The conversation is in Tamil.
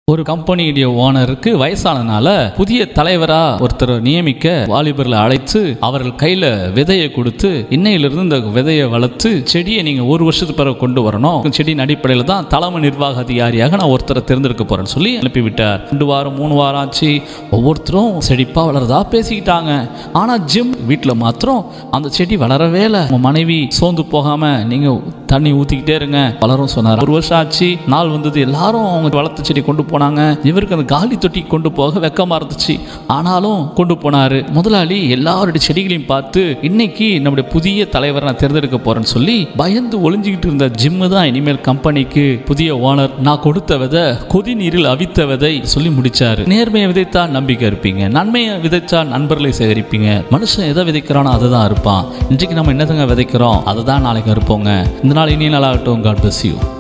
ஒரு கம்பெனியுடைய ஓனருக்கு வயசானனால புதிய தலைவரா ஒருத்தர் நியமிக்க வாலிபர்களை அழைத்து அவர்கள் கையில விதையை கொடுத்து இன்னையிலிருந்து இந்த விதையை வளர்த்து செடியை நீங்க ஒரு வருஷத்துக்கு பிறகு கொண்டு வரணும் செடியின் அடிப்படையில் தான் தலைமை நிர்வாக அதிகாரியாக நான் ஒருத்தரை தேர்ந்தெடுக்க போறேன்னு சொல்லி அனுப்பிவிட்டார் ரெண்டு வாரம் மூணு வாரம் ஆச்சு ஒவ்வொருத்தரும் செழிப்பா வளருதா பேசிக்கிட்டாங்க ஆனா ஜிம் வீட்டில் மாத்திரம் அந்த செடி வளரவே இல்லை உங்க மனைவி சோர்ந்து போகாம நீங்க தண்ணி ஊத்திக்கிட்டே இருங்க வளரும் சொன்னார் ஒரு வருஷம் ஆச்சு நாள் வந்தது எல்லாரும் அவங்க வளர்த்த செடி கொண்டு போனாங்க இவருக்கு அந்த காலி தொட்டி கொண்டு போக வெக்கமா இருந்துச்சு ஆனாலும் கொண்டு போனாரு முதலாளி எல்லாருடைய செடிகளையும் பார்த்து இன்னைக்கு நம்முடைய புதிய தலைவரை நான் தேர்ந்தெடுக்க போறேன்னு சொல்லி பயந்து ஒளிஞ்சுக்கிட்டு இருந்த ஜிம்மு தான் இனிமேல் கம்பெனிக்கு புதிய ஓனர் நான் கொடுத்த விதை கொதி நீரில் அவித்த விதை சொல்லி முடிச்சாரு நேர்மையை விதைத்தா நம்பிக்கை இருப்பீங்க நன்மையை விதைச்சா நண்பர்களை சேகரிப்பீங்க மனுஷன் எதை விதைக்கிறானோ அதை தான் இருப்பான் இன்றைக்கு நம்ம என்னதுங்க விதைக்கிறோம் அதை தான் நாளைக்கு இருப்போங்க இந்த நாள் இனிய நாளாகட்டும் காட் bless you